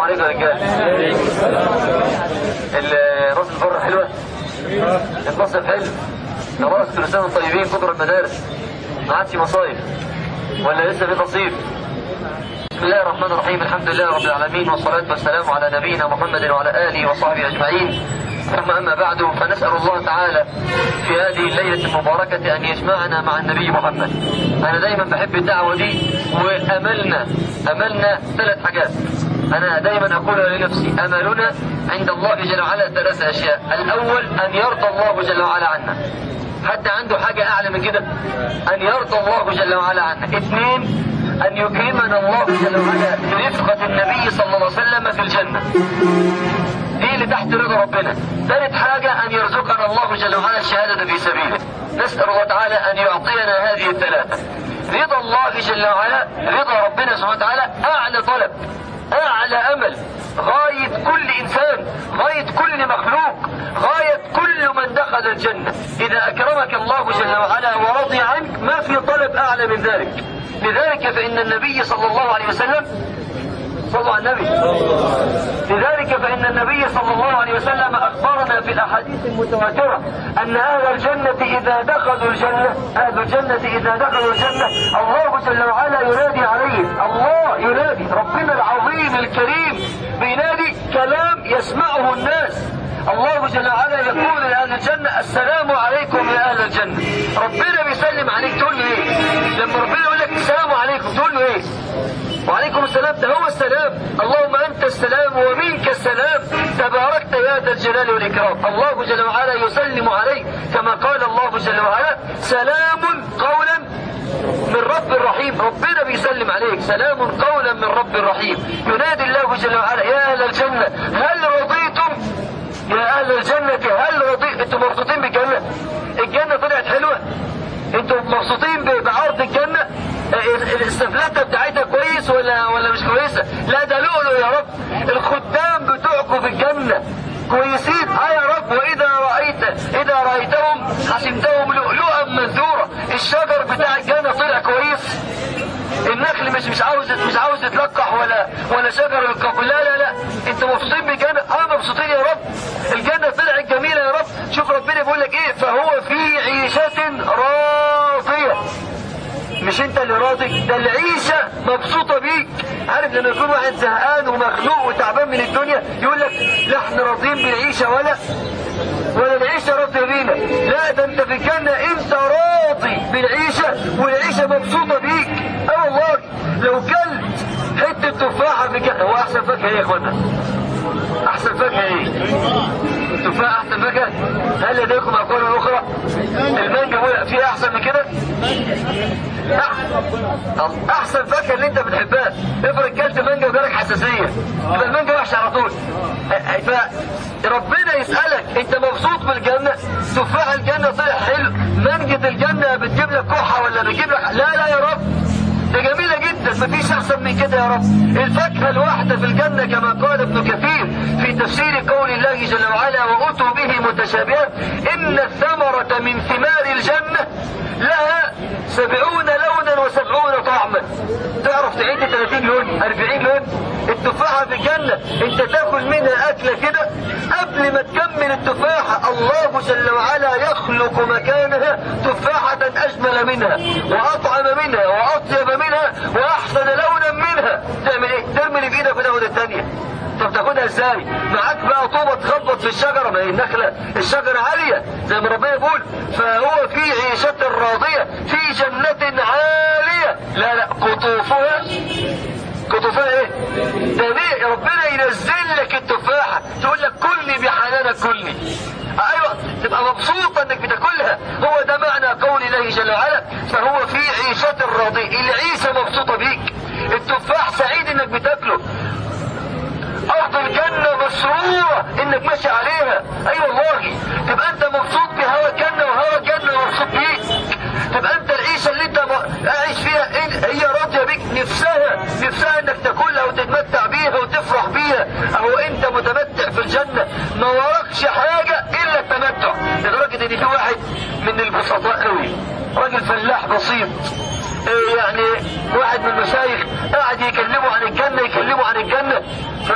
عليكم يا رجاله ال- راس البر حلوه المصيف حلو خلاص كل سنه وانتم طيبين بكره المدارس ما عادش مصايف ولا لسه في تصيف بسم الله الرحمن الرحيم الحمد لله رب العالمين والصلاة والسلام على نبينا محمد وعلى آله وصحبه أجمعين ثم أما بعد فنسأل الله تعالى في هذه الليلة المباركة أن يجمعنا مع النبي محمد أنا دايما بحب الدعوة دي وأملنا أملنا ثلاث حاجات أنا دايما أقولها لنفسي أملنا عند الله جل وعلا ثلاث أشياء الأول أن يرضى الله جل وعلا عنا حد عنده حاجة أعلى من كده أن يرضى الله جل وعلا عنا اثنين أن يكرمنا الله جل وعلا برفقة النبي صلى الله عليه وسلم في الجنة دي اللي تحت رضا ربنا ثالث حاجة أن يرزقنا الله جل وعلا الشهادة في سبيله نسأل الله تعالى أن يعطينا هذه الثلاثة رضا الله جل وعلا رضا ربنا سبحانه وتعالى أعلى طلب أعلى أمل غاية كل إنسان غاية كل مخلوق غاية كل من دخل الجنة إذا أكرمك الله جل وعلا ورضي عنك ما في طلب أعلى من ذلك لذلك فإن النبي صلى الله عليه وسلم صلوا على النبي لذلك فإن النبي صلى الله عليه وسلم أخبرنا في الأحاديث المتواترة أن أهل الجنة إذا دخلوا الجنة أهل الجنة إذا دخلوا الجنة الله جل وعلا ينادي عليهم الله ينادي ربنا العظيم الكريم بينادي كلام يسمعه الناس الله جل وعلا يقول لأهل الجنة السلام عليكم يا أهل الجنة ربنا بيسلم عليك تقول له إيه لما ربنا يقول لك السلام عليكم تقول له إيه وعليكم السلام ده هو السلام اللهم أنت السلام ومنك السلام تباركت يا ذا الجلال والإكرام الله جل وعلا يسلم عليك كما قال الله جل وعلا سلام قولا من رب رحيم ربنا بيسلم عليك سلام قولا من رب رحيم ينادي الله جل وعلا يا أهل الجنة هل رضيتم يا أهل الجنة هل رضيتم انتم مبسوطين بالجنة الجنة طلعت حلوة انتم مبسوطين ب- بعرض الجنة الاستفلاتة بتاعتها كويس ولا ولا مش كويسة لا ده لؤلؤ يا رب الخدام بتوعكم في الجنة كويسين اه يا رب واذا رأيت اذا رأيتهم حسبتهم لؤلؤا منثورا الشجر بتاع الجنة طلع كويس النخل مش مش عاوز مش عاوز يتلقح ولا ولا شجر القبل لا لا لا انتوا مبسوطين بالجنة اه مبسوطين يا رب الجنة طلعت جميلة يا رب شوف ربنا بيقول لك ايه فهو في عيشة راضية مش انت اللي راضي ده العيشة مبسوطة بيك عارف لما يكون واحد زهقان ومخنوق وتعبان من الدنيا يقول لك لا احنا راضيين بالعيشة ولا ولا العيشة راضية بينا لا ده انت في الجنة انت راضي بالعيشة والعيشة مبسوطة بيك اه والله لو كلت حتة تفاحة في الجنة هو احسن فاكهة ايه يا اخوانا احسن فاكهة ايه تفاح احسن فاكهة هل لديكم اقوال اخرى المانجا هو في احسن من كده أح- احسن فاكهه اللي انت بتحبها افرض كلت مانجا وجالك حساسيه يبقى المانجا وحشه على طول فربنا يسالك انت مبسوط بالجنه تفاح الجنه طلع حلو مانجة الجنه بتجيب لك كحه ولا بتجيب لك لا لا يا رب ده جميلة جدا مفيش أحسن من كده يا رب الفاكهة الواحدة في الجنة كما قال ابن كثير في تفسير قول الله جل وعلا وأتوا به متشابها إن الثمرة من ثمار الجنة لها سبعون لونا وسبعون طعما تعرف تعيد 30 لون 40 لون التفاحة في الجنة انت تاكل منها أكلة كده قبل ما تكمل التفاحة الله جل وعلا يخلق مكانها تفاحة أجمل منها وأطعم منها وأطيب منها وأحسن لونا منها تعمل إيه؟ ترمي في إيدك وتاخد الثانية طب تاخدها ازاي؟ معاك بقى طوبة تخبط في الشجرة ما هي النخلة الشجرة عالية زي ما ربنا يقول فهو في عيشة راضية في جنة عالية لا لا قطوفها قطوفها ايه؟ ده ليه ربنا ينزل لك التفاحة تقول لك كلني بحنانك كلني ايوه تبقى مبسوطة انك بتاكلها هو ده معنى قول الله جل وعلا فهو في عيشة راضية العيشة مبسوطة بيك التفاح سعيد انك بتاكله ارض الجنة مسرورة انك ماشي عليها اي أيوة والله تبقى انت مبسوط بهوا الجنة وهوا الجنة مبسوط بيك تبقى انت العيشة اللي انت م- عايش فيها إن- هي راضية بيك نفسها نفسها انك تاكلها وتتمتع بيها وتفرح بيها اهو انت متمتع في الجنة ما وراكش حاجة الا التمتع لدرجة ان في واحد من البسطاء قوي راجل فلاح بسيط إيه يعني واحد من المشايخ قاعد يكلمه عن الجنة يكلمه عن الجنة فقال له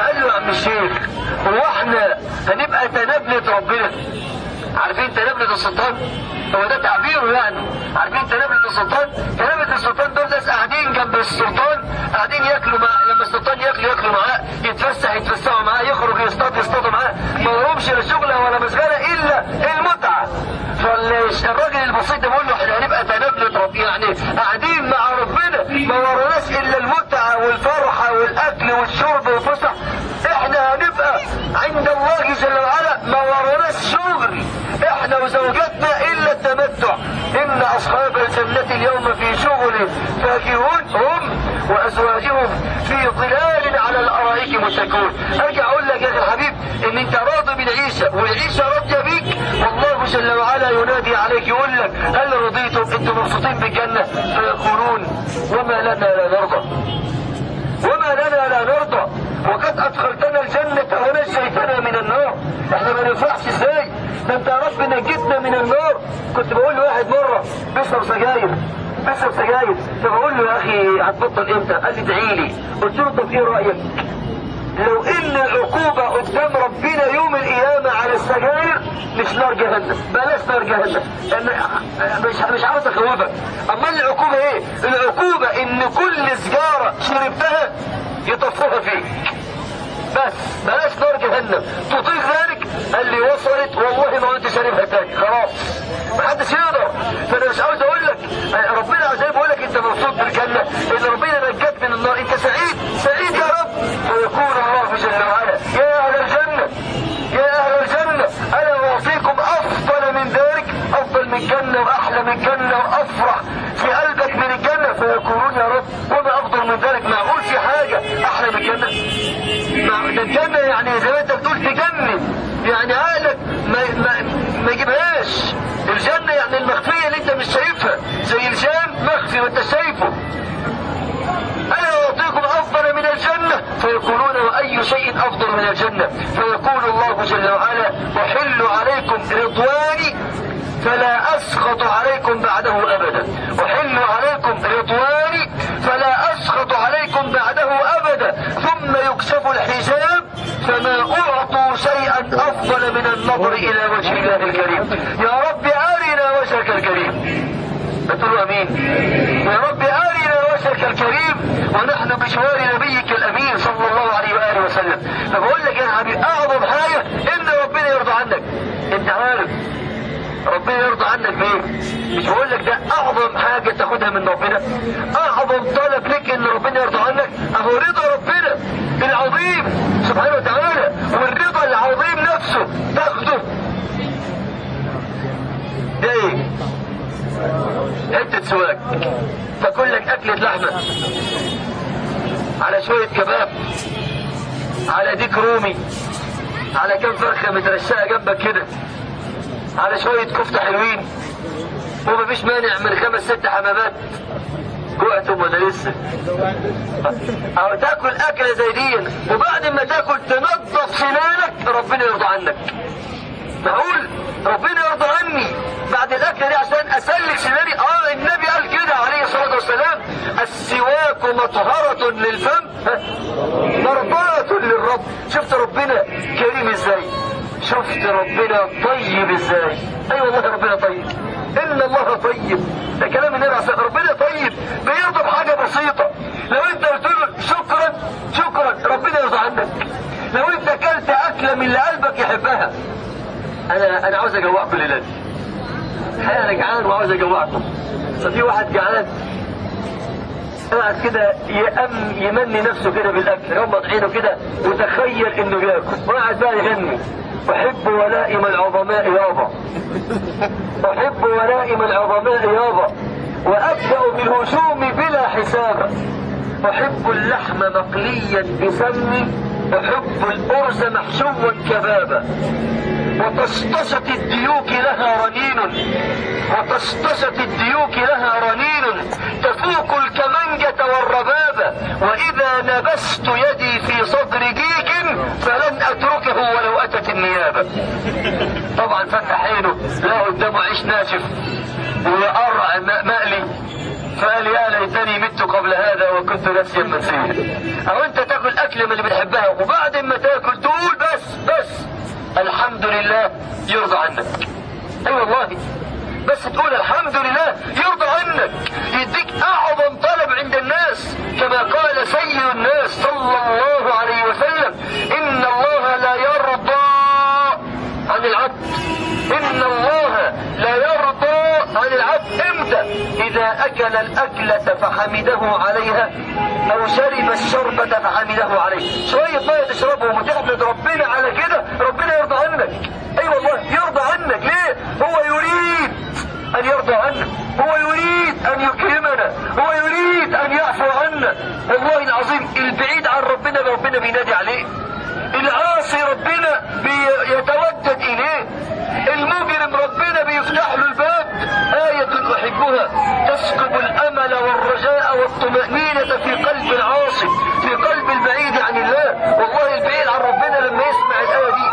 عم الشيخ هو احنا هنبقى تنابلة ربنا عارفين تنابلة السلطان هو ده تعبيره يعني عارفين تنابلة السلطان تنابلة السلطان دول ناس قاعدين جنب السلطان قاعدين ياكلوا مع لما السلطان ياكل ياكلوا معاه يتفسح يتفسحوا معاه يخرج يصطاد يصطادوا معاه ما لهمش لا شغله ولا مشغله الا المتعه فالراجل البسيط ده بيقول له احنا هنبقى تنابلة رب يعني قاعدين مع ربنا ما وراناش الا المتعه والفرحه والاكل والشرب والفسح احنا هنبقى عند الله جل وعلا ما وراناش شغل احنا وزوجاتنا الا التمتع ان اصحاب الجنة اليوم في شغل فاكهون هم وازواجهم في ظلال على الارائك متكئون ارجع اقول لك يا اخي الحبيب ان انت راضي بالعيشة والعيشة راضية بيك والله جل وعلا ينادي عليك يقول لك هل رضيتم انتم مبسوطين بالجنة فيقولون وما لنا لا نرضى وما لنا لا نرضى وقد ادخلتنا الجنة ونجيتنا من النار احنا ما ننفعش ازاي ده انت يا رب نجيتنا من النار كنت بقول لواحد مرة بيشرب سجاير بيشرب سجاير فبقول له يا اخي هتبطل امتى قال لي ادعي لي قلت له طب ايه رايك لو ان العقوبة قدام ربنا يوم القيامة على السجاير مش نار جهنم بلاش نار جهنم لان مش مش عاوز اخوفك اما العقوبة ايه العقوبة ان كل سجارة شربتها يطفوها فيك بس بلاش نار جهنم تطيق ذلك قال لي وصلت والله ما كنت شاربها تاني خلاص محدش يقدر فانا مش عاوز اقول لك ربنا زي ما بقول لك انت مبسوط بالجنه ان ربنا نجاك من النار انت سعيد سعيد يا رب ويقول الله جل وعلا يا اهل الجنه يا اهل الجنه انا اعطيكم افضل من ذلك افضل من جنه واحلى من جنه وافرح في قلبك من الجنه فيقولون يا رب وما افضل من ذلك معقول في حاجه احلى من الجنه مع ده الجنة يعني زي ما انت بتقول تجنن يعني عقلك ما, ما, ما يجيبهاش الجنة يعني المخفية اللي انت مش شايفها زي الجان مخفي وانت شايفه أنا أعطيكم أفضل من الجنة فيقولون وأي شيء أفضل من الجنة فيقول الله جل وعلا أحل عليكم رضواني فلا أسخط عليكم بعده أبدا أحل عليكم رضواني فلا أسخط عليكم بعده أبدا ثم يكشف الحجاب فما أعطوا شيئا أفضل من النظر إلى وجه الله الكريم يا رب أرنا وجهك الكريم قلت امين يا رب ارنا وجهك الكريم ونحن بجوار نبيك الامين صلى الله عليه واله وسلم فبقول لك يا حبيبي اعظم حاجه ان ربنا يرضى عنك انت عارف ربنا يرضى عنك بايه مش بقول لك ده اعظم حاجه تاخدها من ربنا اعظم طلب لك ان ربنا يرضى عنك اهو رضا ربنا العظيم سبحانه وتعالى والرضا العظيم نفسه تاخده ده ايه حتة سواك تاكل لك أكلة لحمة على شوية كباب على ديك رومي على كام فرخة مترشقة جنبك كده على شوية كفتة حلوين ومفيش مانع من خمس ست حمامات جوعتم ولا لسه؟ أو تاكل أكلة زي دي وبعد ما تاكل تنظف سنانك ربنا يرضى عنك معقول ربنا يرضى عني بعد الاكل دي عشان اسلك سناني اه النبي قال كده عليه الصلاه والسلام السواك مطهره للفم مرضاه للرب شفت ربنا كريم ازاي شفت ربنا طيب ازاي اي أيوة والله ربنا طيب ان الله طيب ده كلام النبي عليه الصلاه ربنا طيب بيرضى بحاجه بسيطه لو انت قلت له شكرا شكرا ربنا يرضى عنك لو انت اكلت اكله من اللي قلبك يحبها انا انا عاوز اجوعكم الليله دي الحقيقه انا جعان وعاوز اجوعكم ففي واحد جعان قاعد كده يأم يمني نفسه كده بالاكل يغمض عينه كده وتخيل انه بياكل وقاعد بقى يغني احب ولائم العظماء يابا احب ولائم العظماء يابا وابدا بالهجوم بلا حساب احب اللحم مقليا بسمي احب الارز محشوا كبابا وطشطشة الديوك لها رنين وطشطشة الديوك لها رنين تفوق الكمنجة والربابة وإذا نبست يدي في صدر ديك فلن أتركه ولو أتت النيابة طبعا فتح عينه لا قدامه عيش ناشف وقرع مقلي فقال يا ليتني مت قبل هذا وكنت نسيا منسيا او انت تاكل اكل من اللي بتحبها وبعد ما تاكل تقول بس بس الحمد لله يرضى عنك اي أيوة والله بس تقول الحمد لله يرضى عنك يديك اعظم طلب عند الناس كما قال سيد الناس صلى الله عليه وسلم ان الله لا يرضى عن العبد ان الله لا يرضى عن العبد امتى اذا اكل الاكلة فحمده عليها او شرب الشربة فحمده عليه شوية مية تشربهم وتحمد ربنا على كده ربنا يرضى عنك اي أيوة والله يرضى عنك ليه هو يريد ان يرضى عنا هو يريد ان يكرمنا هو يريد ان يعفو عنا والله العظيم البعيد عن ربنا ربنا بينادي عليه العاصي ربنا بيتودد اليه المجرم ربنا بيفتح له الباب آية أحبها تسكب الأمل والرجاء والطمأنينة في قلب العاصي في قلب البعيد عن الله والله البعيد عن ربنا لما يسمع الآية دي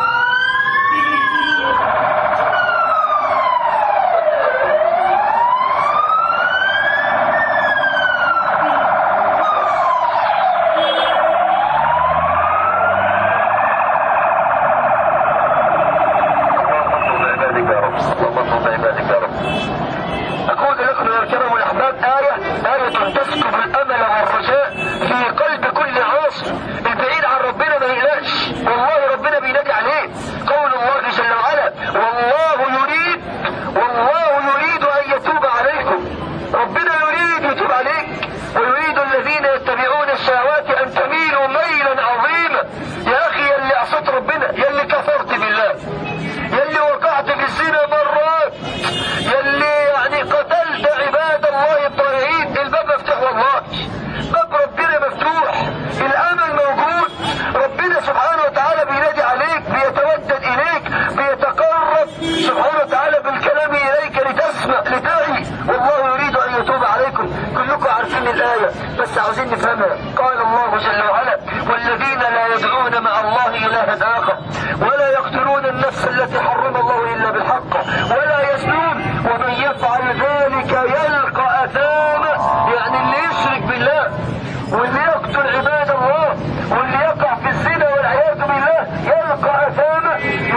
أقول لكم يا الكرام الأحباب آية آية تسكب الأمل والرجاء في قلب كل عاصي البعيد عن ربنا ما يقلقش والله ربنا بينادي عليه قول الله جل وعلا والله يريد والله يريد أن يتوب عليكم ربنا يريد يتوب عليك ويريد الذين يتبعون الشهوات أن تميلوا ميلا عظيما يا أخي يا اللي عصيت ربنا يا اللي كفرت بالله يا اللي وقعت في الزنا مرات يا اللي يعني قتلت عباد الله الطائعين الباب مفتوح والله باب ربنا مفتوح الامل موجود ربنا سبحانه وتعالى بينادي عليك بيتودد اليك بيتقرب سبحانه وتعالى بالكلام اليك لتسمع لتعي والله يريد ان يتوب عليكم كلكم عارفين الايه بس عاوزين نفهمها قال الله جل وعلا والذين لا يدعون مع الله الها اخر ولا يقتلون النفس التي حرم الله الا بالحق ولا يزنون ومن يفعل ذلك يلقى اثاما يعني اللي يشرك بالله واللي يقتل عباد الله واللي يقع في الزنا والعياذ بالله يلقى اثاما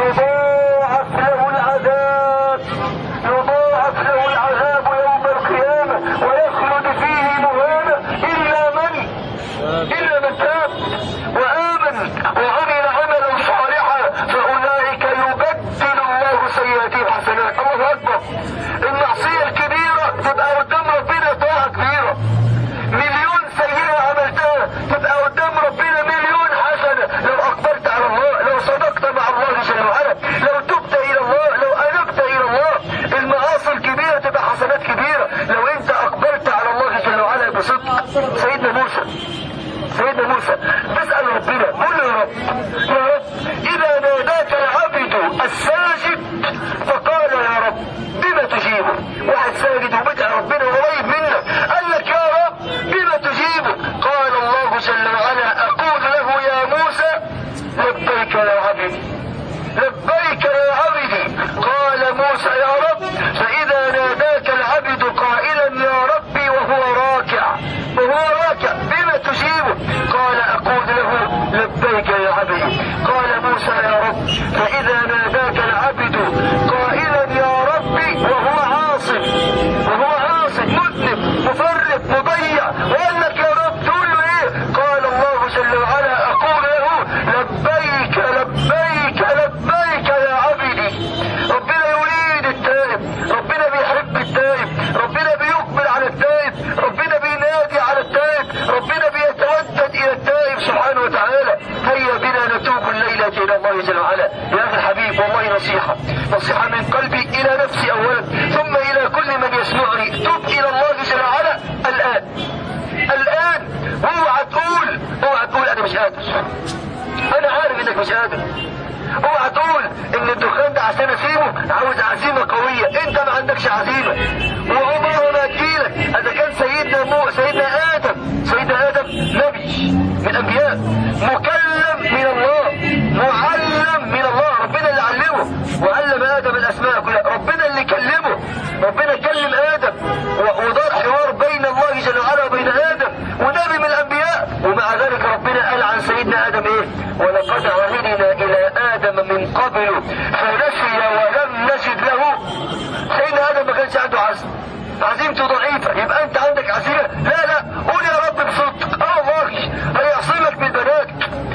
يضاعف له العذاب يضاعف له العذاب يوم القيامه ويخلد فيه مهانا الا من الا من تاب وامن وعمل عملا صالحا فاولئك يبدل الله سيئاتهم حسنات الله اكبر المعصيه الكبيره تبقى قدام ربنا طاعه كبيره مليون سيئه عملتها تبقى قدام ربنا مليون حسنه لو اقبلت على الله لو صدقت مع الله جل وعلا لو تبت الى الله لو انبت الى الله المعاصي الكبيره تبقى حسنات كبيره لو انت اقبلت على الله جل وعلا بصدق سيدنا موسى سيدنا موسى بسأل ربنا قل يا رب يا رب إذا ناداك العبد الساجد فقال يا رب بما تجيبه واحد ساجد وبدأ ربنا قريب منك قال لك يا رب بما تجيبه قال الله جل وعلا أقول له يا موسى لبيك يا عبدي لبيك يا عبدي قال موسى يا رب فإذا ناداك العبد قائلا يا ربي وهو راكع وهو راكع بما تجيبه قال أقول له لبيك يا عبدي قال موسى يا رب فإذا ناداك العبد قائلا يا ربي وهو عاصم وهو عاصم مذنب مفرط مضيع وقال لك يا رب تقول له ايه قال الله جل وعلا أقول له لبيك لبيك لبيك يا عبدي ربنا يريد التائب ربنا بيحب التائب ربنا بيقبل على التائب ربنا بينادي على التائب ربنا بيتودد الى التائب سبحانه وتعالى هيا بنا نتوب الليلة الى الله جل وعلا يا اخي الحبيب والله نصيحة نصيحة من قلبي الى نفسي اولا ثم الى كل من يسمعني تب الى الله جل وعلا الان الان اوعى تقول اوعى تقول انا مش قادر انا عارف انك مش قادر اوعى تقول ان الدخان ده عشان اسيبه عاوز عزيمه قويه انت ما عندكش عزيمه وعمره ما تجيلك اذا كان سيدنا مو سيدنا ادم سيدنا ادم نبي من الانبياء مكلم من الله معلم من الله ربنا اللي علمه وعلم ادم الاسماء كلها ربنا اللي كلمه ربنا كلم ادم ودار حوار بين الله ايه ولقد عهدنا الى ادم من قبل فنسي ولم نجد له سيدنا ادم ما كانش عنده عزم عزيمته ضعيفة يبقى انت عندك عزيمة لا لا قول يا رب بصدق اه والله هيعصمك من البنات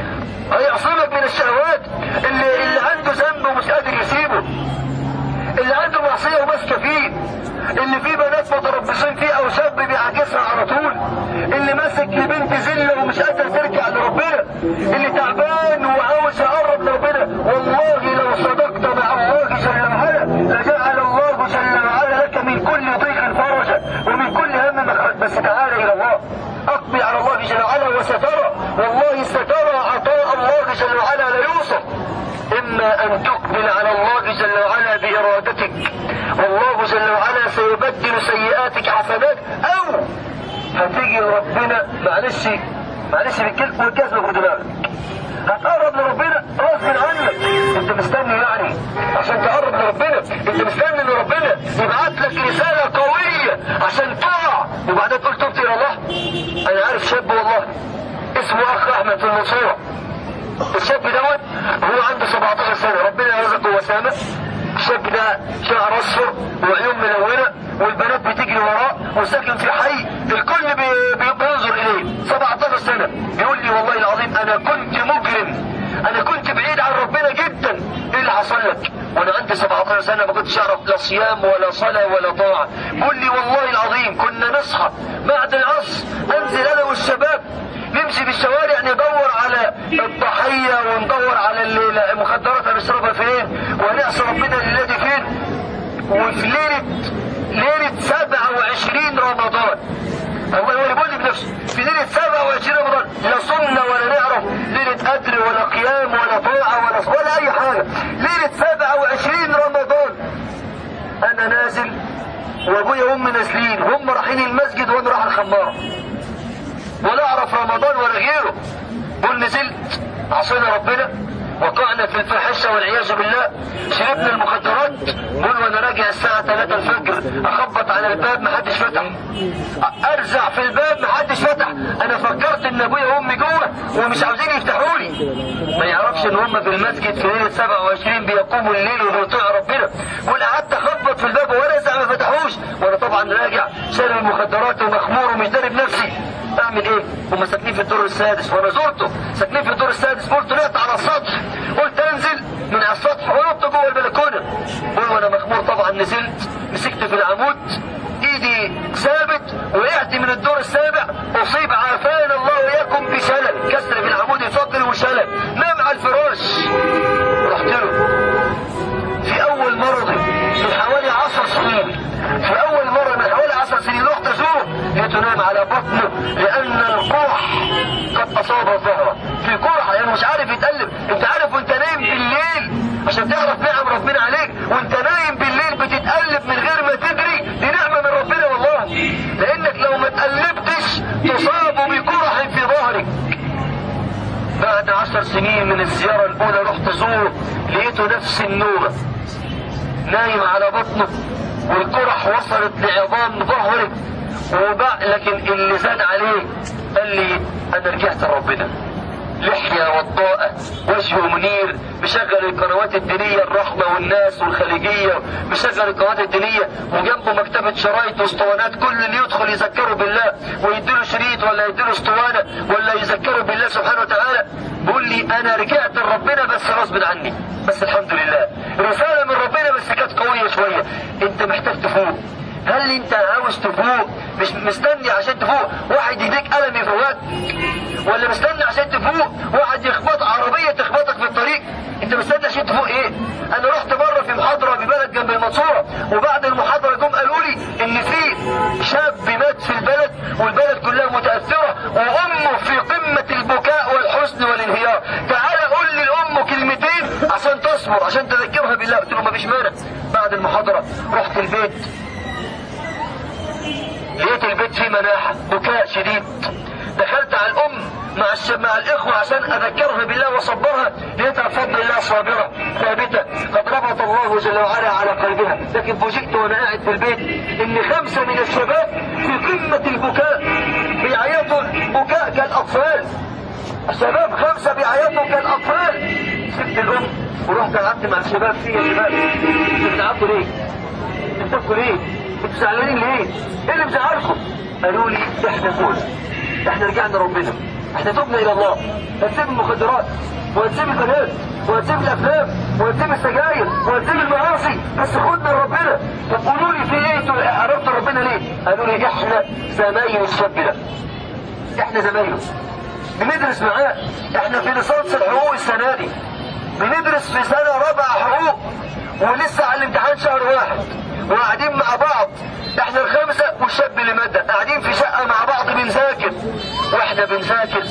هيعصمك من الشهوات اللي, اللي عنده ذنب ومش قادر يسيبه اللي عنده معصية وماسكة فيه اللي فيه بنات متربصين فيه او شاب بيعاكسها على طول اللي ماسك لبنت زلة ومش قادر ترجع لربنا اللي تعبان وعاوز يقرب لربنا والله لو صدقت مع الله جل وعلا لجعل الله جل وعلا لك من كل ضيق فرجا ومن كل هم مخرج بس تعالى الى الله اقبل على الله جل وعلا وسترى والله سترى عطاء الله جل وعلا لا يوصف إما أن تقبل على الله جل وعلا بإرادتك والله جل وعلا سيبدل سيئاتك حسنات أو هتيجي ربنا معلش معلش بالكلمة والكذب في دماغك هتقرب لربنا غصب عنك انت مستني يعني عشان تقرب لربنا انت مستني ان ربنا يبعت لك رسالة قوية عشان تقع وبعدين تقول تبت الى الله انا عارف شاب والله اسمه اخ احمد في المنصورة الشاب دوت هو عنده 17 سنة ربنا يرزقه وسامة الشاب ده شعر اصفر وعيون ملونة والبنات بتجري وراه وساكن في حي الكل بي- بي- بينظر اليه 17 سنة بيقول لي والله العظيم انا كنت مجرم انا كنت بعيد عن ربنا جدا ايه اللي حصل لك وانا عندي 17 سنة ما كنتش اعرف لا صيام ولا صلاة ولا طاعة بيقول لي والله العظيم كنا نصحى بعد العصر انزل انا والشباب نمشي في الشوارع ندور على الضحية وندور على اللي- المخدرات هنشربها فين ونعصي ربنا الليلة دي فين وفي ليلة ليلة 27 رمضان الله هو اللي بيقول لي بنفسه في ليلة 27 رمضان لا صمنا ولا نعرف ليلة قدر ولا قيام ولا طاعة ولا ولا أي حاجة ليلة 27 رمضان أنا نازل وأبويا وأمي نازلين هم رايحين المسجد وأنا رايح الخمارة ولا اعرف رمضان ولا غيره قول نزلت عصينا ربنا وقعنا في الفاحشه والعياذ بالله شربنا المخدرات قول وانا راجع الساعه 3 الفجر اخبط على الباب محدش فتح ارزع في الباب محدش فتح انا فكرت ان ابويا وامي جوه ومش عاوزين يفتحوا لي ما يعرفش ان هم في المسجد في ليله 27 بيقوموا الليل وبيطيعوا ربنا قول قعدت اخبط في الباب وارزع ما فتحوش وانا طبعا راجع شارب المخدرات ومخمور ومش داري بنفسي اعمل ايه؟ هم ساكنين في الدور السادس وانا زرته ساكنين في الدور السادس قلت طلعت على السطح قلت انزل من على السطح ونط جوه البلكونه قول وانا مخمور طبعا نزلت مسكت في العمود ايدي ثابت وقعت من الدور السابع اصيب عافانا الله واياكم بشلل كسر في العمود الفقري وشلل نام على الفراش رحت له في اول مرضي من حوالي عشر سنين في اول مرة من حوالي عشر سنين رحت ازوره لقيته نايم على بطنه لان القرح قد اصاب الظهر في قرح يعني مش عارف يتقلب انت عارف وانت نايم بالليل عشان تعرف نعم ربنا عليك وانت نايم بالليل بتتقلب من غير ما تدري دي نعمة من ربنا والله لانك لو ما تقلبتش تصاب بقرح في ظهرك بعد عشر سنين من الزيارة الأولى رحت أزوره لقيته نفس النوبة نايم على بطنه والقرح وصلت لعظام ظهره وبع لكن اللي زاد عليه قال لي أنا رجعت لربنا لحية وضاءة وجهه منير مشغل القنوات الدينية الرحمة والناس والخليجية مشغل القنوات الدينية وجنبه مكتبة شرايط واسطوانات كل اللي يدخل يذكره بالله ويديله شريط ولا يديله اسطوانة ولا يذكره بالله سبحانه وتعالى بيقول لي أنا رجعت لربنا بس غصب عني بس الحمد لله رسالة من ربنا بس كانت قوية شوية أنت محتاج تفوق هل انت عاوز تفوق مش مستني عشان تفوق واحد يديك قلم يفوقك ولا مستني عشان تفوق واحد يخبط عربية تخبطك في الطريق انت مستني عشان تفوق ايه انا رحت مرة في محاضرة في بلد جنب المنصورة وبعد المحاضرة جم قالوا لي ان في شاب مات في البلد والبلد كلها متأثرة وامه في قمة البكاء والحزن والانهيار تعال قول لي لامه كلمتين عشان تصبر عشان تذكرها بالله قلت له مفيش مانع بعد المحاضرة رحت البيت لقيت البيت فيه مناحة بكاء شديد دخلت على الأم مع الش... مع الإخوة عشان أذكرها بالله وأصبرها لقيتها بفضل الله صابرة ثابتة قد ربط الله جل وعلا على قلبها لكن فوجئت وأنا قاعد في البيت إن خمسة من الشباب في قمة البكاء بيعيطوا بكاء كالأطفال شباب خمسة بيعيطوا كالأطفال سبت الأم ورحت قعدت مع الشباب فيه يا شباب انتوا بتعبوا ليه؟ انتوا بتبكوا ليه؟ انتوا زعلانين ليه؟ ايه اللي مزعلكم؟ قالوا لي احنا فوز احنا رجعنا ربنا احنا تبنا الى الله هنسيب المخدرات وهنسيب البنات وهنسيب الافلام وهنسيب السجاير وهنسيب المعاصي بس خدنا لربنا طب قولوا لي في ايه انتوا عرفتوا ربنا ليه؟ قالوا لي احنا زمايل الشاب ده احنا زمايله بندرس معاه احنا في ليسانس الحقوق السنه دي بندرس في سنه رابعه حقوق ولسه على الامتحان شهر واحد وقاعدين مع بعض احنا الخمسه والشاب اللي مادة قاعدين في شقه مع بعض بنذاكر واحنا بنذاكر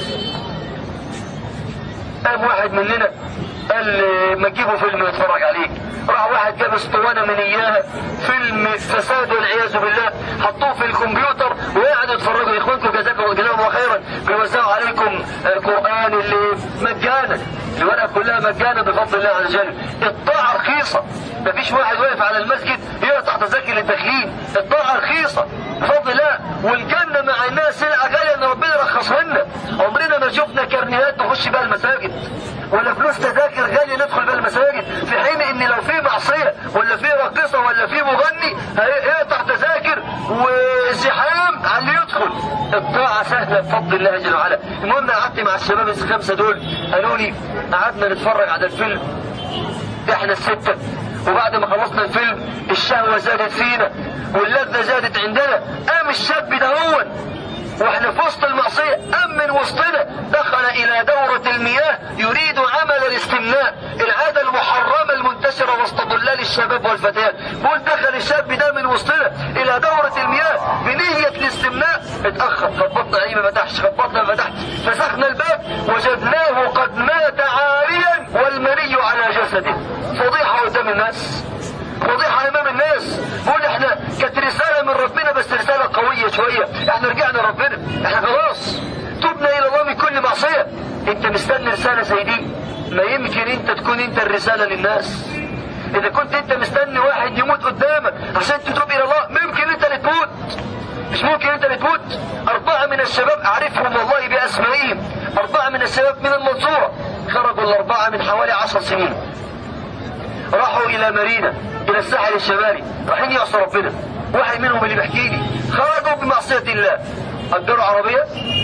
قام واحد مننا قال لي ما تجيبوا فيلم نتفرج عليه راح واحد جاب اسطوانه من اياها فيلم فساد والعياذ بالله حطوه في الكمبيوتر وقعدوا يتفرجوا اخوانكم جزاكم جزاهم الله خيرا بيوزعوا عليكم القران اللي مجانا الورقه كلها مجانا بفضل الله عز وجل الطاعه رخيصه مفيش واحد واقف على المسجد يقطع تذاكر للداخلين الطاعه رخيصه بفضل الله والجنه مع الناس سلعه غاليه ان ربنا رخصها لنا عمرنا ما شفنا كرنيهات نخش بيها المساجد ولا فلوس تذاكر غاليه ندخل بيها المساجد في حين ان لو في معصيه ولا في راقصه ولا في مغني هيقطع تذاكر وزحام على اللي يدخل الطاعه سهله بفضل الله جل وعلا المهم قعدت مع الشباب الخمسه دول قالوا لي قعدنا نتفرج على الفيلم احنا الستة وبعد ما خلصنا الفيلم الشهوة زادت فينا واللذة زادت عندنا قام الشاب ده هو واحنا في وسط المعصية قام من وسطنا دخل الى دورة المياه يريد عمل الاستمناء العادة المحرمة المنتشرة وسط ضلال الشباب والفتيات بقول دخل الشاب ده من وسطنا الى دورة المياه بنية الاستمناء اتأخر خبطنا عليه ما فتحش خبطنا ما فتحش فسخنا الباب وجدناه قد مات عاريا والمني على جسده فضيحة قدام الناس فضيحة امام الناس بقول احنا كانت رسالة من ربنا بس رسالة قوية شوية احنا رجعنا ربنا احنا خلاص تبنا الى الله من كل معصية انت مستني رسالة زي دي ما يمكن انت تكون انت الرسالة للناس اذا كنت انت مستني واحد يموت قدامك عشان تتوب الى الله ممكن انت اللي تموت مش ممكن انت اللي تموت اربعة من الشباب اعرفهم والله باسمائهم اربعة من الشباب من المنصورة خرجوا الاربعة من حوالي عشر سنين راحوا الى مارينا الى الساحل الشمالي رايحين يعصوا ربنا واحد منهم اللي بيحكي لي خرجوا بمعصية الله اجروا عربية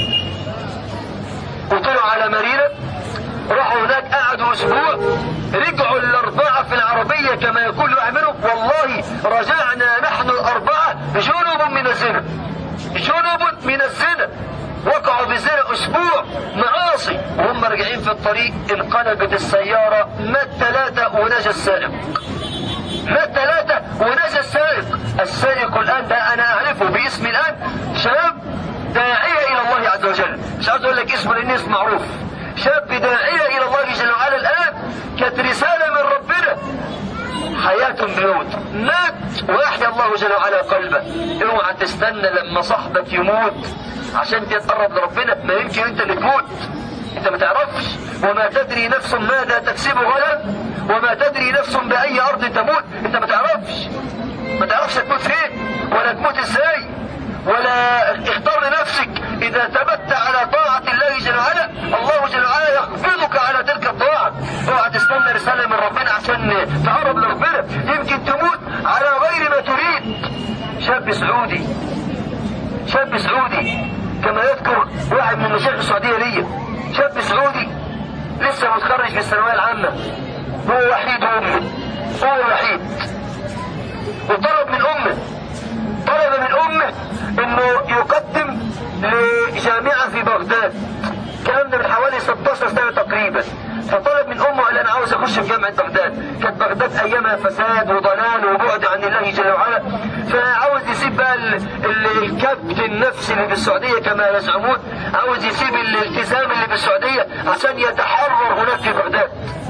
وطلعوا على مارينا راحوا هناك قعدوا اسبوع رجعوا الاربعة في العربية كما يقول واحد منهم والله رجعنا نحن الاربعة جنوب من الزنا جنوب من الزنا وقعوا في الزنا اسبوع معاصي وهم راجعين في الطريق انقلبت السيارة مات ثلاثة ونجا السائق مات ثلاثة ونجا السائق السائق الآن ده أنا أعرفه باسمي الآن شاب داعية إلى الله عز وجل مش عاوز أقول لك اسمه لأن اسم معروف شاب داعية إلى الله جل وعلا الآن كانت رسالة من ربنا حياة بموت مات ويحيى الله جل وعلا قلبه اوعى تستنى لما صاحبك يموت عشان تتقرب لربنا ما يمكن انت اللي تموت انت ما تعرفش وما تدري نفس ماذا تكسب غدا وما تدري نفس باي ارض تموت انت ما تعرفش ما تعرفش تموت فين ولا تموت ازاي ولا اختار لنفسك اذا ثبت على طاعة الله جل وعلا الله جل وعلا يخفضك على تلك الطاعة اوعى تستنى رسالة من ربنا عشان تقرب لربنا يمكن تموت على غير ما تريد شاب سعودي شاب سعودي كما يذكر واحد من مشايخ السعودية ليا شاب سعودي لسه متخرج في الثانوية العامة هو وحيد أمه هو الوحيد وطلب من أمه طلب من أمه إنه يقدم لجامعة في بغداد الكلام ده من حوالي 16 سنة تقريبا فطلب من امه قال انا عاوز اخش في جامعه بغداد كانت بغداد ايامها فساد وضلال وبعد عن الله جل وعلا فعاوز يسيب بقى ال- ال- الكبت النفسي اللي في السعوديه كما يزعمون عاوز يسيب الالتزام اللي في السعوديه عشان يتحرر هناك في بغداد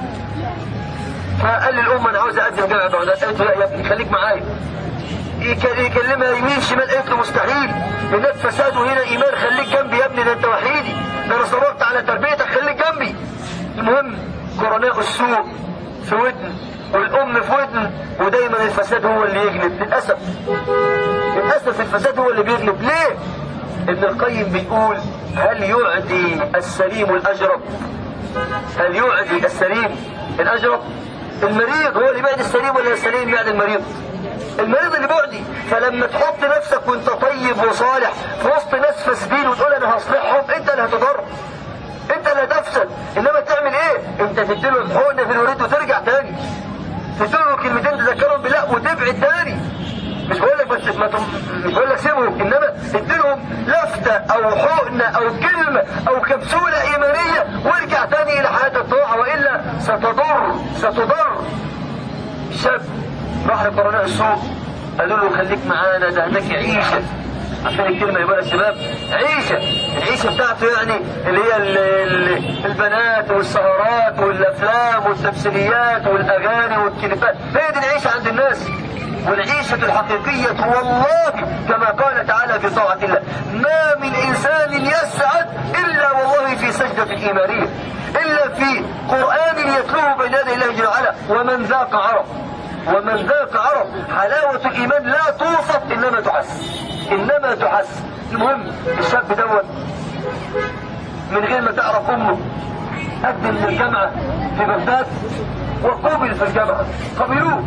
فقال للام انا عاوز اقدم جامعه بغداد قالت له لا يا ابني خليك معايا يك- يكلمها يمين شمال قالت له مستحيل هناك فساد وهنا ايمان خليك جنبي يا ابني ده انت وحيدي ده انا صبرت على تربيتك خليك جنبي المهم قرناء السوء في ودن والام في ودن ودايما الفساد هو اللي يغلب للاسف للاسف الفساد هو اللي بيغلب ليه ابن القيم بيقول هل يعدي السليم الأجرب هل يعدي السليم الأجرب المريض هو اللي بعد السليم ولا السليم بعد المريض المريض اللي بعدي فلما تحط نفسك وانت طيب وصالح في وسط ناس فاسدين وتقول انا هصلحهم انت اللي هتضر انت اللي هتفسد انما تعمل ايه انت تديله الحقنه في الوريد وترجع تاني تديله كلمتين تذكرهم بالله وتبعد تاني مش بقول لك بس ما تم... مش بقول لك سيبهم انما اديلهم لفته او حقنه او كلمه او كبسوله ايمانيه وارجع تاني الى حياه الطاعه والا ستضر ستضر شاب راح لقرناء السوق قالوا له خليك معانا ده هناك عيشه عشان الكلمه يبقى الشباب عيشه العيشه بتاعته يعني اللي هي ال ال البنات والسهرات والافلام والتمثيليات والاغاني والكليبات هي دي العيشه عند الناس والعيشة الحقيقية والله كما قال تعالى في طاعة الله ما من إنسان يسعد إلا والله في سجدة إيمانية إلا في قرآن يتلوه بين يدي الله جل وعلا ومن ذاق عرف ومن ذاق عرف حلاوة الإيمان لا توصف إنما تحس إنما تحس المهم الشاب دوت من غير ما تعرف أمه قدم للجامعة في بغداد وقبل في الجامعة قبلوه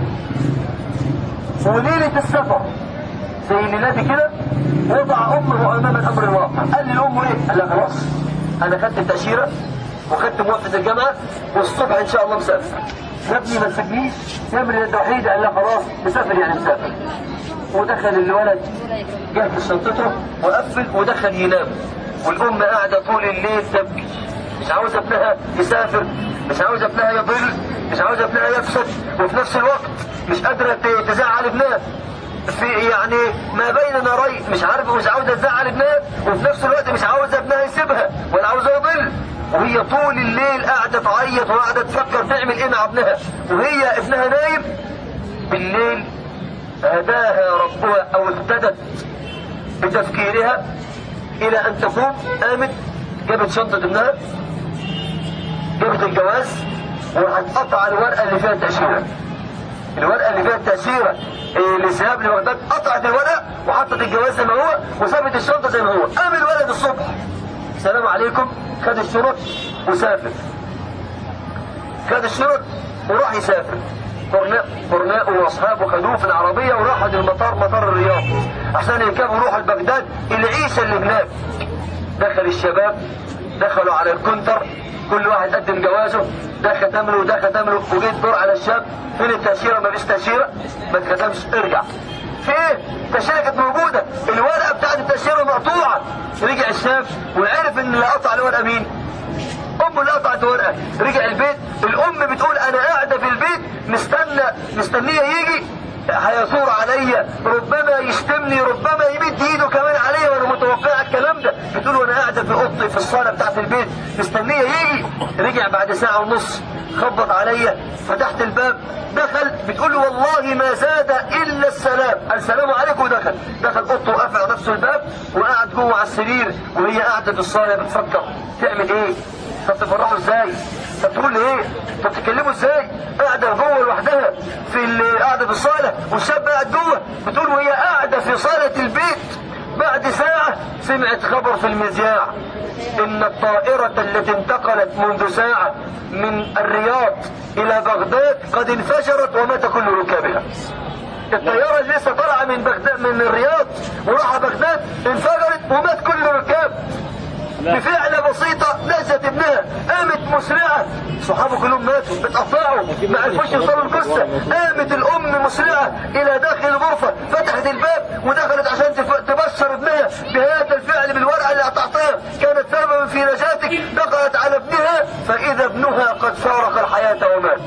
وليلة السفر زي ميلادي كده وضع امه امام الامر الواقع قال لي لامه ايه؟ قال لها خلاص انا خدت التاشيره وخدت موافقه الجامعه والصبح ان شاء الله مسافر يا ابني ما تسيبنيش يا ابني انت وحيد قال لها خلاص مسافر يعني مسافر ودخل الولد جهز شنطته وقفل ودخل ينام والام قاعده طول الليل تبكي مش عاوزه ابنها يسافر مش عاوزه ابنها يضل مش عاوزه ابنها يفسد وفي نفس الوقت مش قادره تزعل ابنها في يعني ما بين نارين مش عارفه مش عاوزه تزعل ابنها وفي نفس الوقت مش عاوزه ابنها يسيبها ولا عاوزه يضل وهي طول الليل قاعده تعيط وقاعده تفكر تعمل ايه مع ابنها وهي ابنها نايم بالليل هداها ربها او اهتدت بتفكيرها الى ان تقوم قامت جابت شنطه ابنها جابت الجواز وراحت قطع الورقه اللي فيها التاشيره الورقه اللي فيها التاشيره لذهاب لبغداد قطعت الورقه وحطت الجواز زي ما هو وسابت الشنطه زي ما هو قام الولد الصبح السلام عليكم خد الشنط وسافر خد الشنط وراح يسافر قرناء قرناء واصحابه خدوه في العربيه وراحوا المطار مطار الرياض عشان يركبوا يروحوا لبغداد العيشه اللي هناك دخل الشباب دخلوا على الكونتر كل واحد قدم جوازه ده ختم له وده ختم له وجيت دور على الشاب فين التاشيره ما فيش تاشيره ما اتختمش ارجع في ايه؟ التاشيره كانت موجوده الورقه بتاعت التاشيره مقطوعه رجع الشاب وعرف ان اللي قطع الورقه مين؟ امه اللي قطعت الورقه رجع البيت الام بتقول انا قاعده في البيت مستنى مستنيه يجي هيثور عليا ربما يشتمني ربما يمد ايده كمان عليا وانا متوقع الكلام ده بتقول وانا قاعده في اوضتي في الصاله بتاعت البيت مستنيه يجي رجع بعد ساعه ونص خبط عليا فتحت الباب دخل بتقول له والله ما زاد الا السلام السلام عليكم ودخل دخل اوضته وقفل على نفسه الباب وقعد جوه على السرير وهي قاعده في الصاله بتفكر تعمل ايه طب تفرحوا ازاي طب تقول لي ايه طب تتكلموا ازاي قاعده جوه لوحدها في ال- قاعده في الصاله والشاب قاعد جوه بتقول وهي قاعده في صاله البيت بعد ساعه سمعت خبر في المذياع ان الطائره التي انتقلت منذ ساعه من الرياض الى بغداد قد انفجرت ومات كل ركابها الطيارة اللي لسه طالعة من بغداد من الرياض وراحة بغداد انفجرت ومات كل الركاب بفعلة بسيطة نجت ابنها قامت مسرعة صحابه كلهم ماتوا بتقطعوا ما عرفوش يوصلوا القصة قامت الأم مسرعة إلى داخل الغرفة فتحت الباب ودخلت عشان تف- تبشر ابنها بهذا الفعل بالورقة اللي قطعتها كانت سببا في نجاتك دخلت على ابنها فإذا ابنها قد فارق الحياة ومات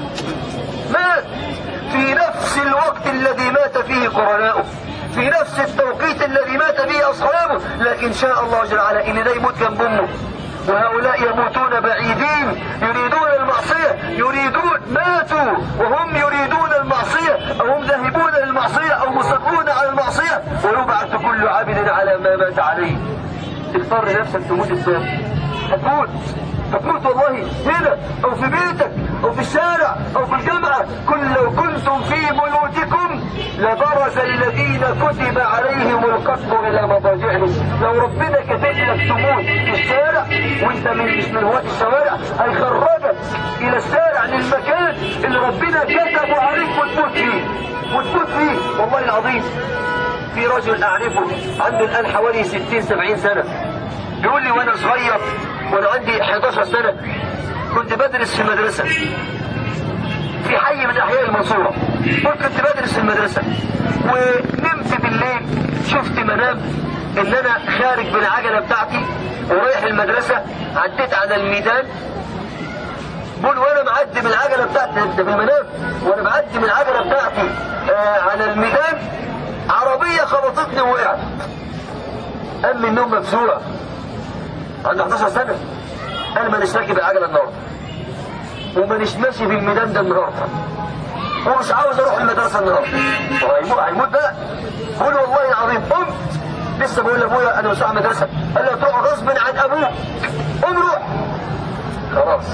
مات في نفس الوقت الذي مات فيه قرناؤه في نفس التوقيت الذي مات فيه اصحابه لكن شاء الله جل وعلا ان ده يموت جنب امه وهؤلاء يموتون بعيدين يريدون المعصية يريدون ماتوا وهم يريدون المعصية أو هم ذاهبون للمعصية أو مصرون على المعصية ويبعث كل عبد على ما مات عليه تختار نفسك تموت ازاي هتموت هتموت والله هنا او في بيتك او في الشارع او في الجامعة كل لو كنتم في بيوتكم لبرز الذين كتب عليهم القتل الى مضاجعهم لو ربنا كتب لك تموت في الشارع وانت من مش من هواة الشوارع هيخرجك الى الشارع للمكان اللي ربنا كتبه عليك وتموت فيه وتموت فيه والله العظيم في رجل اعرفه عنده الان حوالي 60 70 سنه بيقول لي وانا صغير وانا عندي 11 سنه كنت بدرس في مدرسه في حي من احياء المنصوره قلت كنت بدرس في المدرسه ونمت بالليل شفت منام ان انا خارج بالعجله بتاعتي ورايح المدرسه عديت على الميدان بقول وانا معدي بالعجله بتاعتي ده في المنام وانا معدي بالعجله بتاعتي آه على الميدان عربيه خبطتني ووقعت قام من النوم مفزوع عنده 11 سنه انا مانيش راكب العجله النهارده ومانيش ماشي في الميدان ده النهارده ومش عاوز اروح المدرسه النهارده هو هيموت هيموت بقى بقول والله العظيم قمت لسه بقول لابويا انا مش رايح مدرسه قال لي تروح غصب عن ابوك قوم روح خلاص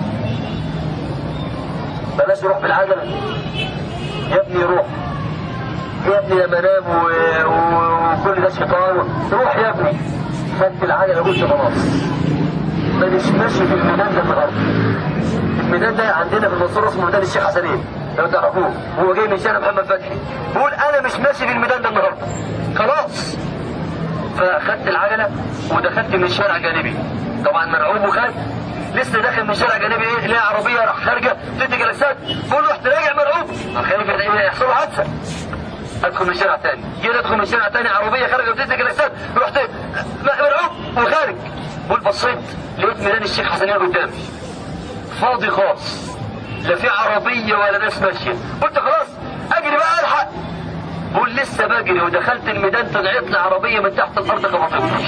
بلاش روح بالعجله يا ابني روح يا ابني لما انام و- و- وكل ده شيطان روح يا ابني خدت العجله قلت خلاص مانيش ماشي في الميدان ده النهارده الميدان ده عندنا في المنصوره اسمه ميدان الشيخ حسنين لو تعرفوه هو جاي من شارع محمد فتحي بقول انا مش ماشي في الميدان ده النهارده خلاص فاخدت العجله ودخلت من شارع جانبي طبعا مرعوب وخايف لسه داخل من شارع جانبي ايه لقى عربيه راح خارجه تدي جلسات بقول له رحت راجع مرعوب خايف يحصل له حادثه ادخل من شارع تاني جيت ادخل من شارع تاني عربيه خارجه بتدي جلسات رحت مرعوب وخارج بقول بصيت لقيت ميدان الشيخ حسنين قدامي فاضي خالص لا في عربيه ولا ناس ماشيه قلت خلاص اجري بقى الحق بقول لسه بجري ودخلت الميدان طلعت لي عربيه من تحت الارض خبطتني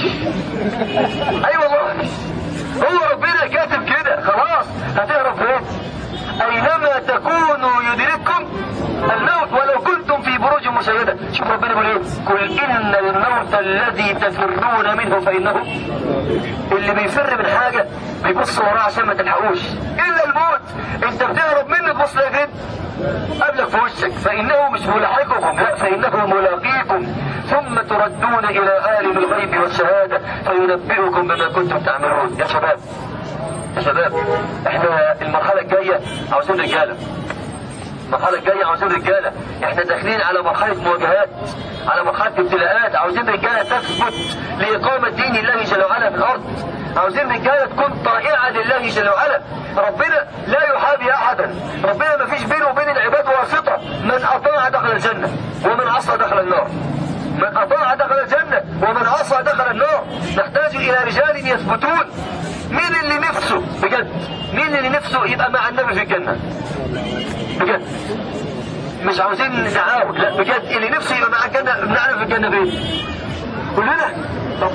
اي والله هو ربنا كاتب كده خلاص هتهرب فين اينما تكونوا يدرككم الموت ولو كنتم في بروج مشيده شوف ربنا بيقول ايه قل ان الموت الذي تفرون منه فانه اللي بيفر من حاجه بيبص وراه عشان ما تلحقوش الا الموت انت بتهرب منه تبص لك فين قبلك في وشك فانه مش ملاحقكم لا فانه ملاقيكم ثم تردون الى عالم الغيب والشهاده فينبئكم بما كنتم تعملون يا شباب يا شباب احنا المرحله الجايه عاوزين رجاله المرحلة الجاية عاوزين رجالة، احنا داخلين على مرحلة مواجهات، على مرحلة ابتلاءات، عاوزين رجالة تثبت لإقامة دين الله جل وعلا في الأرض، عاوزين رجالة تكون طائعة لله جل وعلا، ربنا لا يحابي أحدا، ربنا ما فيش بينه وبين العباد واسطة، من أطاع دخل الجنة، ومن عصى دخل النار. من أطاع دخل الجنة ومن عصى دخل النار نحتاج إلى رجال يثبتون مين اللي نفسه بجد مين اللي نفسه يبقى مع النبي في الجنة بجد مش عاوزين نعاود لا بجد اللي نفسه يبقى مع الجنة بنعرف الجنة فين كلنا طب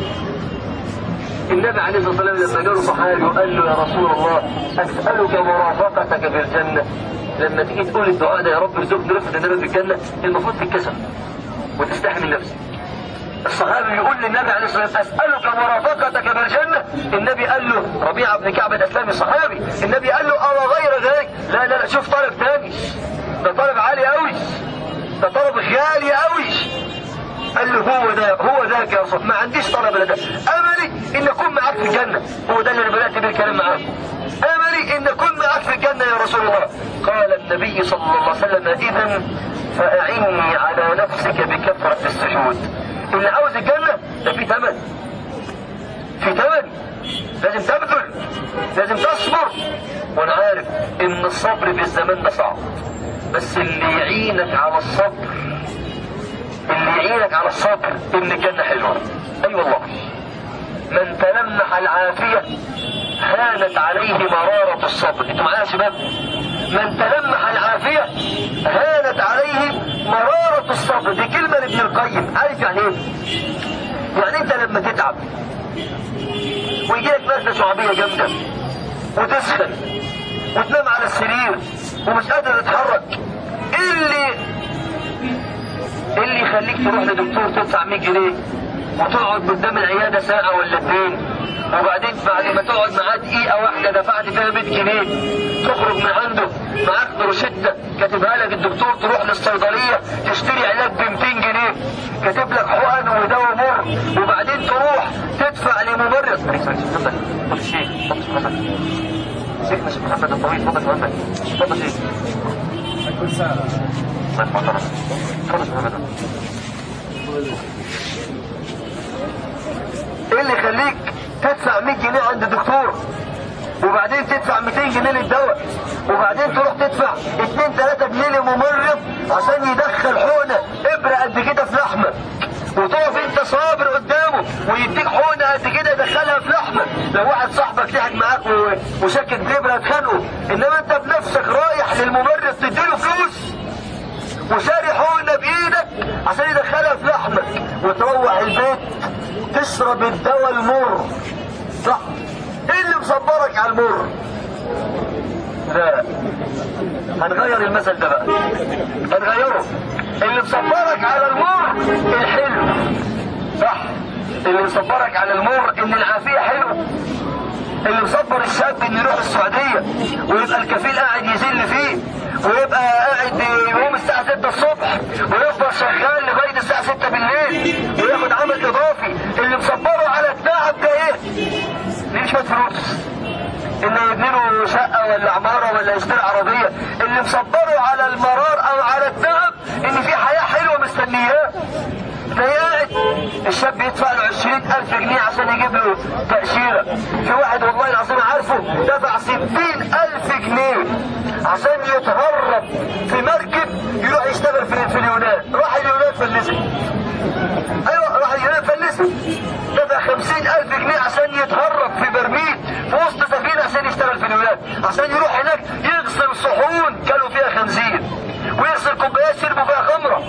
النبي عليه الصلاة والسلام لما جاله صحابي وقال له يا رسول الله أسألك مرافقتك في الجنة لما تيجي تقول الدعاء ده يا رب ارزقني رفقة النبي في الجنة المفروض تتكسر وتستحمل نفسك الصحابي يقول للنبي عليه الصلاه والسلام اسالك مرافقتك في الجنه النبي قال له ربيعه بن كعب الاسلامي صحابي النبي قال له او غير ذلك لا لا لا شوف طلب تاني ده طلب عالي قوي ده طلب غالي قوي قال له هو ده هو ذاك يا رسول ما عنديش طلب الا ده املي ان اكون معاك في الجنه هو ده اللي انا بدات بيه الكلام معاك املي ان اكون معاك في الجنه يا رسول الله قال النبي صلى الله عليه وسلم اذا فاعني على نفسك بكثره السجود اللي عاوز الجنه ده في ثمن في ثمن لازم تبذل لازم تصبر وانا عارف ان الصبر في الزمان ده صعب بس اللي يعينك على الصبر اللي يعينك على الصبر ان الجنه حلوه اي أيوة والله من تلمح العافيه هانت عليه مرارة الصبر انتوا معايا يا شباب من تلمح العافية هانت عليه مرارة الصبر دي كلمة لابن القيم عارف يعني ايه يعني انت لما تتعب ويجي لك نزلة شعبية جامدة وتسخن وتنام على السرير ومش قادر تتحرك ايه اللي ايه اللي يخليك تروح لدكتور تدفع 100 جنيه وتقعد قدام العياده ساعه ولا اتنين وبعدين بعد ما تقعد معاه دقيقه واحده دفعت فيها 100 جنيه تخرج من عنده معاك روشته كاتبها لك الدكتور تروح للصيدليه تشتري علاج كاتب لك حقن ودواء مر وبعدين تروح تدفع لممرض تفضل تفضل الشيخ تفضل شيخ محمد شيخنا شيخ محمد الطويل تفضل محمد تفضل شيخ كل ساعة الله يرحمه تفضل شيخ محمد ايه اللي يخليك تدفع 100 جنيه عند الدكتور وبعدين تدفع 200 جنيه للدواء وبعدين تروح تدفع 2 3 جنيه لممرض عشان يدخل حقنه ابره قد كده في لحمك وتقف انت صابر قدامه ويديك حقنه قد كده يدخلها في لحمك لو واحد صاحبك ضحك معاك و- وشكك بابره هتخانقه انما انت بنفسك رايح للممرض تديله فلوس وشاري حقنه بايدك عشان يدخلها في لحمك وتروح البيت تشرب الدواء المر صح ايه اللي مصبرك على المر لا هنغير المثل ده بقى هنغيره اللي مصبرك على المر الحلو صح اللي مصبرك على المر ان العافيه حلوه اللي مصبر الشاب انه يروح السعوديه ويبقى الكفيل قاعد يذل فيه ويبقى قاعد يقوم الساعه 6 الصبح ويفضل شغال لغايه الساعه 6 بالليل وياخد عمل اضافي اللي مصبره على التعب ده ايه؟ ليه شويه فلوس انه يبني له شقه ولا عماره ولا يشتري عربيه اللي مصبره على المرار او على التعب ان في حياه حلوه مستنياه تلاقيه قاعد الشاب يدفع له 20000 جنيه عشان يجيب له تأشيرة في واحد والله العظيم عارفه دفع 60000 جنيه عشان يتهرب في مركب يروح يشتغل في, في اليونان راح اليونان فلست ايوه راح اليونان فلست دفع 50000 جنيه عشان يتهرب في برميل في وسط سفينة عشان يشتغل في اليونان عشان يروح هناك يغسل صحون كانوا فيها خنزير ويغسل كوبايات شربوا فيها خمره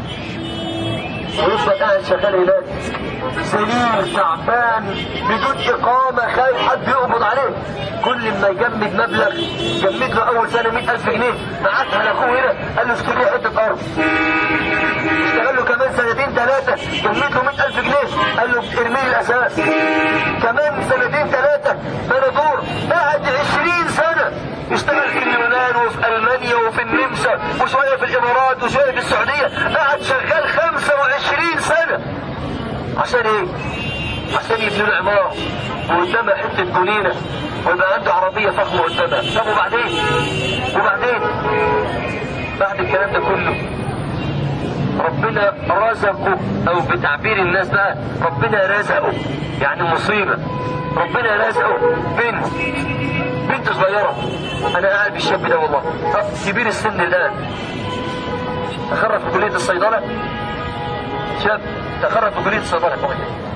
ويفضل قاعد شغال هناك سرير تعبان بدون إقامة خايف حد يقبض عليه كل ما يجمد مبلغ جمد له أول سنة 100000 جنيه بعتها لأخوه هنا قال له اشتري حتة أرض اشتغل له كمان سنتين ثلاثة جمد له 100000 جنيه قال له ارمي لي الأساس كمان سنتين ثلاثة بنى دور قعد 20 سنة اشتغل في اليونان وفي المانيا وفي النمسا وشويه في الامارات وشويه في السعوديه قعد شغال 25 سنه عشان ايه؟ عشان يبني له عماره وقدامها حته جنينه ويبقى عنده عربيه فخمه قدامها طب وبعدين؟ وبعدين؟ بعد الكلام ده كله ربنا رزقه او بتعبير الناس بقى ربنا رزقه يعني مصيبه ربنا رزقه بنت بنت صغيره انا قاعد بالشاب ده والله طب كبير السن الان تخرج في كليه الصيدله شاب تخرج في كليه الصيدله كمان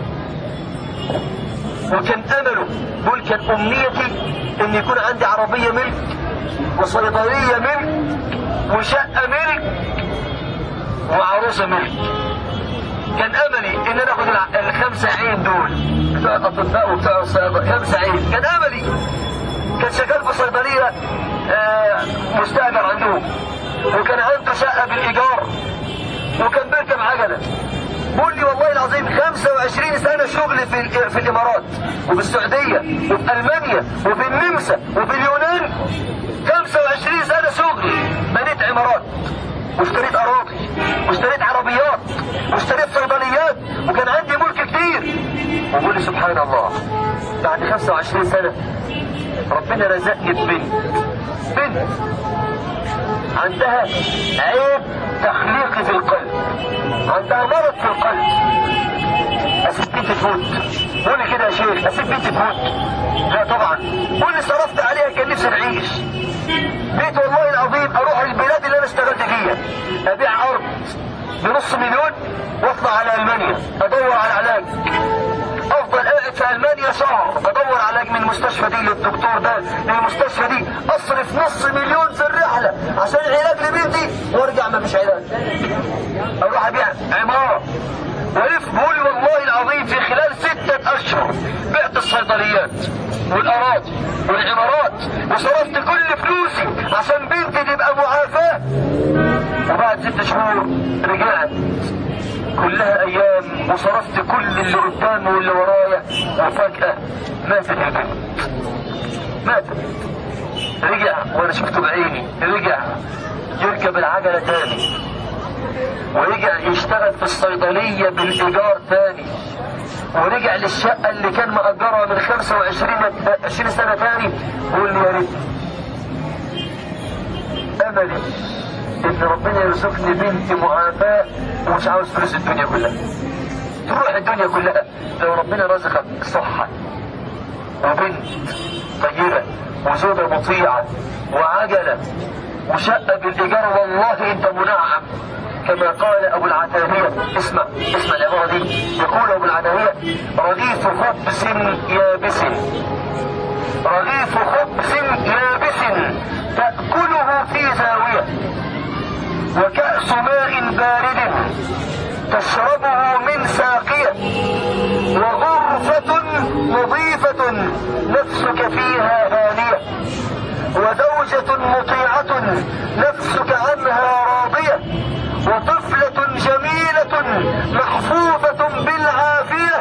وكان امله بقول كان امنيتي ان يكون عندي عربيه ملك وصيدليه ملك وشقه ملك وعروسه ملك كان املي ان انا اخد الع- الخمسه عين دول بتوع الاطباء وبتوع الصيادله خمسه عين كان املي كان شغال في صيدليه آه، مستاجر عندهم وكان عنده شقه بالايجار وكان بيركب عجله بقول لي والله العظيم 25 سنه شغل في ال- في الامارات وفي السعوديه وفي المانيا وفي النمسا وفي اليونان 25 سنه شغل بنيت عمارات واشتريت اراضي واشتريت عربيات واشتريت صيدليات وكان عندي ملك كتير وبقول لي سبحان الله بعد 25 سنه ربنا رزقني ببنت بنت عندها عيب تخليقي في القلب عندها مرض في القلب اسيب بنتي تموت قول لي كده يا شيخ اسيب بنتي تموت لا طبعا قول لي صرفت عليها كان نفسي نعيش بيت والله العظيم اروح البلاد اللي انا اشتغلت فيها ابيع ارض بنص مليون واطلع على المانيا ادور على علاج افضل قاعد في المانيا شهر ادور علاج من المستشفى دي للدكتور ده للمستشفى دي اصرف نص مليون في الرحله عشان علاج لبنتي وارجع ما فيش علاج اروح ابيع عماره والف بقول والله العظيم في خلال ستة اشهر بعت الصيدليات والاراضي والعمارات وصرفت كل فلوسي عشان بنتي تبقى معافاة وبعد ست شهور رجعت كلها ايام وصرفت كل اللي قدامي واللي ورايا وفجأة ماتت البنت ماتت رجع وانا شفته بعيني رجع يركب العجلة تاني ورجع يشتغل في الصيدلية بالإيجار تاني ورجع للشقة اللي كان مأجرها من 25 20 سنة تاني ويقول لي يا ريت أملي إن ربنا يرزقني بنت معافاة ومش عاوز فلوس الدنيا كلها تروح الدنيا كلها لو ربنا رزقك صحة وبنت طيبة وزوجة مطيعة وعجلة وشقة بالإيجار والله أنت منعم كما قال أبو العتاهية اسمع اسمع العبارة دي يقول أبو العتاهية رغيف خبز يابس رغيف خبز يابس تأكله في زاوية وكأس ماء بارد تشربه من ساقية وغرفة نظيفة نفسك فيها هانية وزوجة مطيعة نفسك عنها راضية وطفلة جميلة محفوفة بالعافية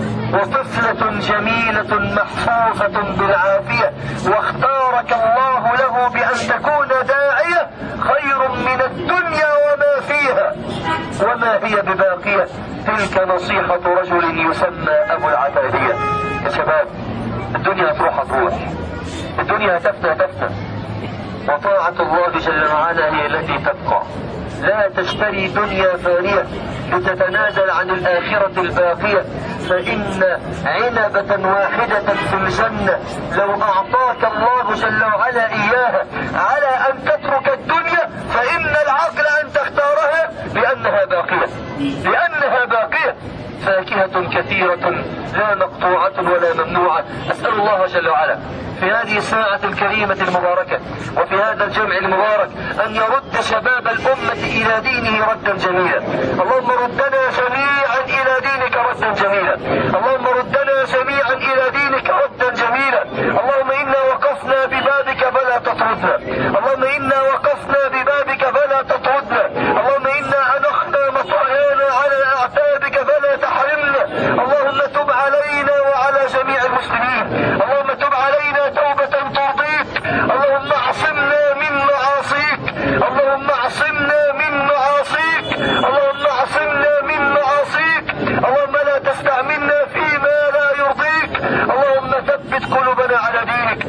وطفلة جميلة محفوفة بالعافية واختارك الله له بأن تكون داعية خير من الدنيا وما فيها وما هي بباقية تلك نصيحة رجل يسمى أبو العتادية يا شباب الدنيا تروح تروح الدنيا تفنى تفنى وطاعة الله جل وعلا هي التي تبقى لا تشتري دنيا فانية لتتنازل عن الآخرة الباقية فإن عنبة واحدة في الجنة لو أعطاك الله جل وعلا إياها على أن تترك الدنيا فإن العقل أن تختارها لأنها باقية لأنها باقية فاكهة كثيرة لا مقطوعة ولا ممنوعة أسأل الله جل وعلا في هذه الساعة الكريمة المباركة وفي هذا الجمع المبارك أن يرد شباب الأمة إلى دينه ردا جميلا اللهم ردنا جميعا إلى دينك ردا جميلا اللهم ردنا جميعا إلى دينك ردا جميلا اللهم إنا وقفنا ببابك فلا تطردنا اللهم إنا وقفنا ببابك فلا تطردنا اللهم إنا أنخنا مطايانا على أعتابك فلا تحرمنا اللهم تب علينا وعلى جميع المسلمين اللهم تب علينا توبة ترضيك اللهم اعصمنا من معاصيك اللهم اعصمنا من معاصيك اللهم اعصمنا من معاصيك اللهم لا تستعملنا فيما لا يرضيك اللهم ثبت قلوبنا على دينك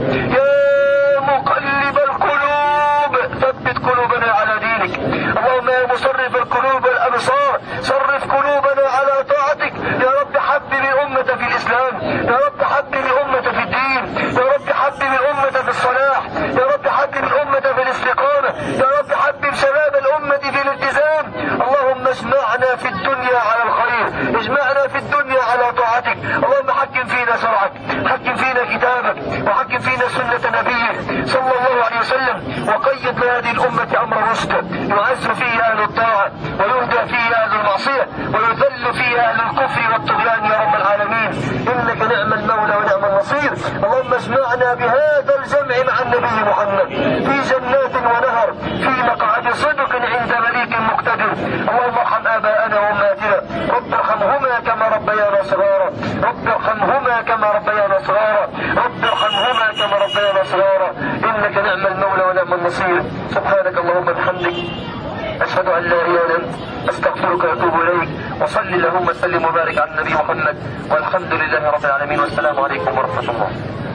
يا مقلب القلوب ثبت قلوبنا على دينك اللهم يا مصرف القلوب والابصار صرف قلوبنا على طاعتك يا رب حبب الامه في الاسلام يا رب حبب الامه في الدين يا رب حبب الامه في الصلاح يا رب حبب الامه في الاستقامه يا رب حبب شباب الامه في الالتزام اللهم اجمعنا في الدنيا على الخير اجمعنا في الدنيا على طاعتك اللهم حكم فينا شرعك حكم فينا كتابك وحكم فينا سنة نبيك صلى الله عليه وسلم وقيد لهذه الأمة أمر رشد يعز فيه أهل الطاعة ويهدى فيه أهل المعصية ويذل فيه أهل الكفر والطغيان يا رب العالمين إنك نعم المولى ونعم النصير اللهم اجمعنا بهذا الجمع مع النبي محمد في جنات ونهر في مقعد صدق عند مليك مقتدر اللهم ارحم آباءنا وأمهاتنا رب ارحمهما كما ربيانا صغارا رب ارحمهما كما ربيانا صغارا رب ارحمهما كما ربيانا صغارا انك نعم المولى ونعم النصير سبحانك اللهم وبحمدك أشهد أن لا إله إلا أنت أستغفرك وأتوب إليك وصل اللهم وسلم وبارك على النبي محمد والحمد لله رب العالمين والسلام عليكم ورحمة الله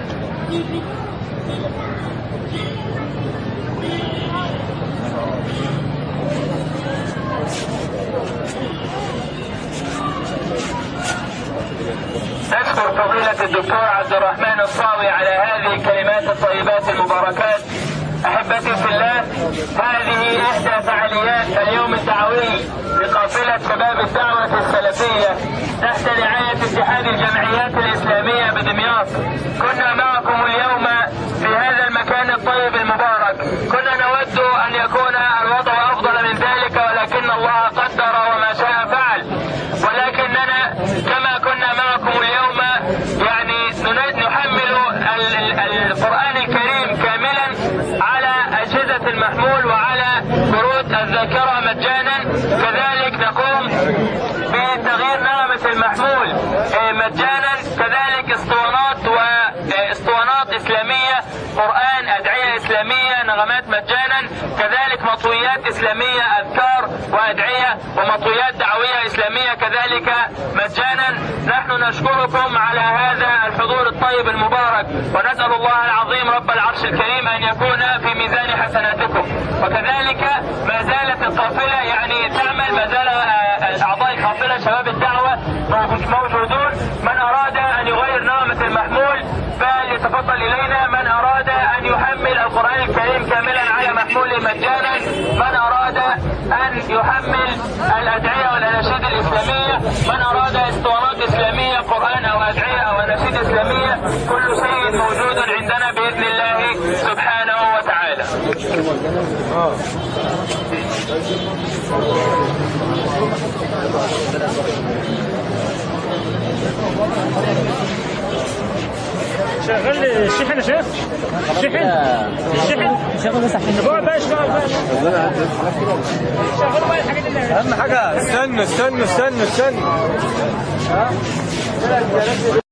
نشكر فضيلة الدكتور عبد الرحمن الصاوي على هذه الكلمات الطيبات المباركات أحبتي في الله هذه إحدى فعاليات اليوم الدعوي لقافلة شباب الدعوة السلفية تحت رعاية اتحاد الجمعيات الإسلامية بدمياط كنا معكم اليوم في هذا المكان الطيب المبارك كنا نود أن يكون الوضع أفضل من ذلك ولكن الله قدر وما شاء فعل ولكننا كما كنا معكم اليوم يعني نحمل ال- ال- القرآن الكريم كاملا على أجهزة المحمول وعلى كروت الذاكرة مجانا كذلك نقوم بتغيير نغمة المحمول آه، مجانا كذلك اسطوانات واسطوانات إسلامية قرآن أدعية إسلامية نغمات مجانا كذلك مطويات إسلامية أذكار وأدعية ومطويات دعوية إسلامية كذلك مجانا نحن نشكركم على هذا الحضور الطيب المبارك ونسأل الله العظيم رب العرش الكريم أن يكون في ميزان حسناتكم وكذلك ما زالت القافلة يعني تعمل ما زال آه، أعضاء القافلة شباب الدعوة موجودون من أراد أن يغير نغمة المحمول فليتفضل إلينا من أراد أن يحمل القرآن الكريم كاملا على محمول مجانا من أراد أن يحمل الأدعية والأناشيد الإسلامية من أراد اسطوانات إسلامية قرآن أو أدعية أو أناشيد إسلامية كل شيء موجود عندنا بإذن الله سبحانه وتعالى شغل الشحن يا شيخ الشحن الشحن شغل بس الحين بقى اشتغل بقى شغلوا بقى الحاجات اللي اهم حاجه استنوا استنوا استنوا استنوا